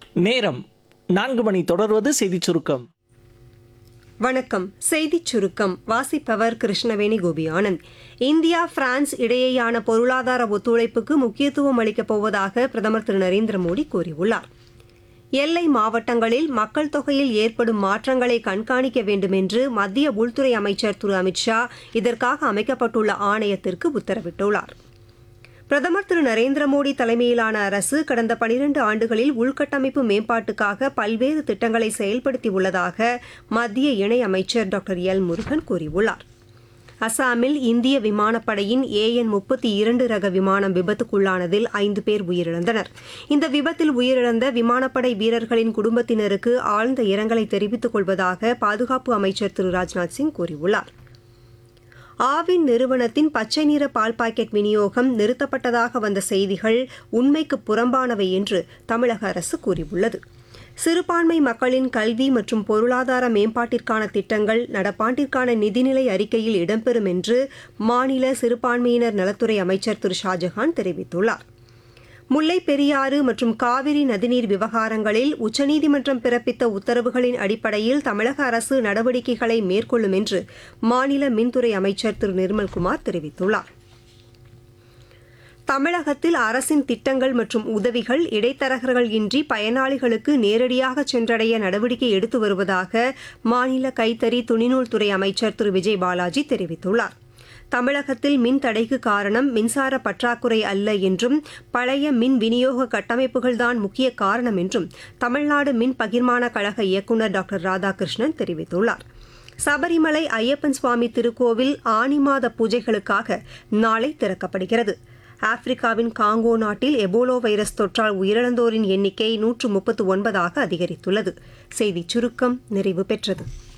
நேரம் நான்கு மணி தொடர்வது செய்திச் சுருக்கம் வணக்கம் செய்திச் சுருக்கம் வாசிப்பவர் கிருஷ்ணவேணி கோபி ஆனந்த் இந்தியா பிரான்ஸ் இடையேயான பொருளாதார ஒத்துழைப்புக்கு முக்கியத்துவம் அளிக்கப் போவதாக பிரதமர் திரு நரேந்திர மோடி கூறியுள்ளார் எல்லை மாவட்டங்களில் மக்கள் தொகையில் ஏற்படும் மாற்றங்களை கண்காணிக்க வேண்டும் என்று மத்திய உள்துறை அமைச்சர் திரு அமித்ஷா இதற்காக அமைக்கப்பட்டுள்ள ஆணையத்திற்கு உத்தரவிட்டுள்ளார் பிரதமர் திரு நரேந்திர மோடி தலைமையிலான அரசு கடந்த பனிரண்டு ஆண்டுகளில் உள்கட்டமைப்பு மேம்பாட்டுக்காக பல்வேறு திட்டங்களை செயல்படுத்தி உள்ளதாக மத்திய இணையமைச்சர் டாக்டர் எல் முருகன் கூறியுள்ளார் அசாமில் இந்திய விமானப்படையின் ஏஎன் முப்பத்தி இரண்டு ரக விமானம் விபத்துக்குள்ளானதில் ஐந்து பேர் உயிரிழந்தனர் இந்த விபத்தில் உயிரிழந்த விமானப்படை வீரர்களின் குடும்பத்தினருக்கு ஆழ்ந்த இரங்கலை தெரிவித்துக் கொள்வதாக பாதுகாப்பு அமைச்சர் திரு ராஜ்நாத் சிங் கூறியுள்ளார் ஆவின் நிறுவனத்தின் பச்சை நிற பால் பாக்கெட் விநியோகம் நிறுத்தப்பட்டதாக வந்த செய்திகள் உண்மைக்கு புறம்பானவை என்று தமிழக அரசு கூறியுள்ளது சிறுபான்மை மக்களின் கல்வி மற்றும் பொருளாதார மேம்பாட்டிற்கான திட்டங்கள் நடப்பாண்டிற்கான நிதிநிலை அறிக்கையில் இடம்பெறும் என்று மாநில சிறுபான்மையினர் நலத்துறை அமைச்சர் திரு ஷாஜஹான் தெரிவித்துள்ளார் முல்லை பெரியாறு மற்றும் காவிரி நதிநீர் விவகாரங்களில் உச்சநீதிமன்றம் பிறப்பித்த உத்தரவுகளின் அடிப்படையில் தமிழக அரசு நடவடிக்கைகளை மேற்கொள்ளும் என்று மாநில மின்துறை அமைச்சர் திரு நிர்மல்குமார் தெரிவித்துள்ளார் தமிழகத்தில் அரசின் திட்டங்கள் மற்றும் உதவிகள் இடைத்தரகர்கள் இன்றி பயனாளிகளுக்கு நேரடியாக சென்றடைய நடவடிக்கை எடுத்து வருவதாக மாநில கைத்தறி துணிநூல் துறை அமைச்சர் திரு விஜய் பாலாஜி தெரிவித்துள்ளார் தமிழகத்தில் மின் தடைக்கு காரணம் மின்சார பற்றாக்குறை அல்ல என்றும் பழைய மின் விநியோக கட்டமைப்புகள்தான் முக்கிய காரணம் என்றும் தமிழ்நாடு மின் பகிர்மான கழக இயக்குநர் டாக்டர் ராதாகிருஷ்ணன் தெரிவித்துள்ளார் சபரிமலை ஐயப்பன் சுவாமி திருக்கோவில் ஆனி மாத பூஜைகளுக்காக நாளை திறக்கப்படுகிறது ஆப்பிரிக்காவின் காங்கோ நாட்டில் எபோலோ வைரஸ் தொற்றால் உயிரிழந்தோரின் எண்ணிக்கை நூற்று முப்பத்து ஒன்பதாக அதிகரித்துள்ளது செய்திச் சுருக்கம் நிறைவு பெற்றது